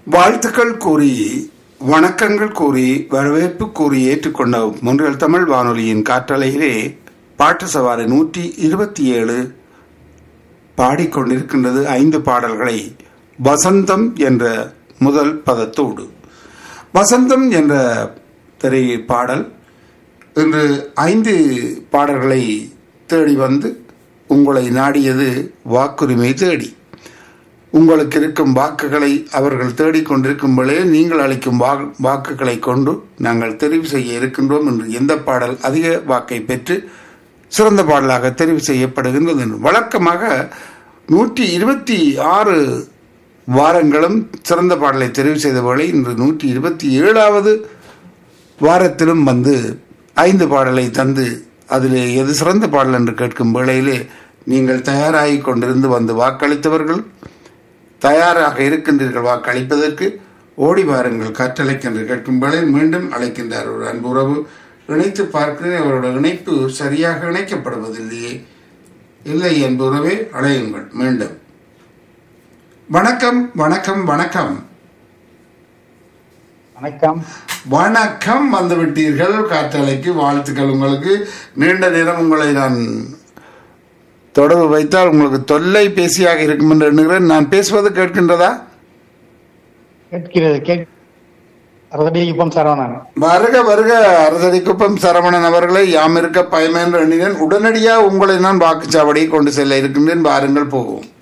வாழ்த்துக்கள் கூறி வணக்கங்கள் கூறி வரவேற்பு கூறி ஏற்றுக்கொண்ட முன்றியல் தமிழ் வானொலியின் காற்றலையிலே பாட்டு சவாரி நூற்றி இருபத்தி ஏழு பாடிக்கொண்டிருக்கின்றது ஐந்து பாடல்களை வசந்தம் என்ற முதல் பதத்தோடு வசந்தம் என்ற திரை பாடல் இன்று ஐந்து பாடல்களை தேடி வந்து உங்களை நாடியது வாக்குரிமை தேடி உங்களுக்கு இருக்கும் வாக்குகளை அவர்கள் தேடிக்கொண்டிருக்கும் வேளையில் நீங்கள் அளிக்கும் வா- வாக்குகளை கொண்டு நாங்கள் தெரிவு செய்ய இருக்கின்றோம் என்று எந்த பாடல் அதிக வாக்கை பெற்று சிறந்த பாடலாக தெரிவு செய்யப்படுகின்றது என்று வழக்கமாக நூற்றி இருபத்தி ஆறு வாரங்களும் சிறந்த பாடலை தெரிவு செய்த வேளை இன்று நூற்றி இருபத்தி ஏழாவது வாரத்திலும் வந்து ஐந்து பாடலை தந்து அதிலே எது சிறந்த பாடல் என்று கேட்கும் வேளையிலே நீங்கள் தயாராகி கொண்டிருந்து வந்து வாக்களித்தவர்கள் தயாராக இருக்கின்றீர்கள் வாக்களிப்பதற்கு ஓடி வாருங்கள் கற்றலைக்கென்று கேட்கும் வேளையில் மீண்டும் அழைக்கின்றார் ஒரு அன்பு உறவு இணைத்து பார்க்கிறேன் அவரோட இணைப்பு சரியாக இணைக்கப்படுவதில்லையே இல்லை அன்பு உறவே அழையுங்கள் மீண்டும் வணக்கம் வணக்கம் வணக்கம் வணக்கம் வணக்கம் வந்து விட்டீர்கள் காற்றலைக்கு வாழ்த்துக்கள் உங்களுக்கு நீண்ட நேரம் உங்களை நான் தொடர்பு வைத்தால் உங்களுக்கு தொல்லை பேசியாக இருக்கும் என்று எண்ணுகிறேன் நான் பேசுவது கேட்கின்றதா கேட்கிறது கேட் ரதடிக்குப்பம் சரவணன் வருக வருக அரசடிக்குப்பம் சரவணன் அவர்களை யாம் இருக்க பயமே என்று எண்ணினேன் உடனடியாக உங்களை நான் வாக்குச்சாவடியை கொண்டு செல்ல இருக்கின்றேன் வாருங்கள் போவோம்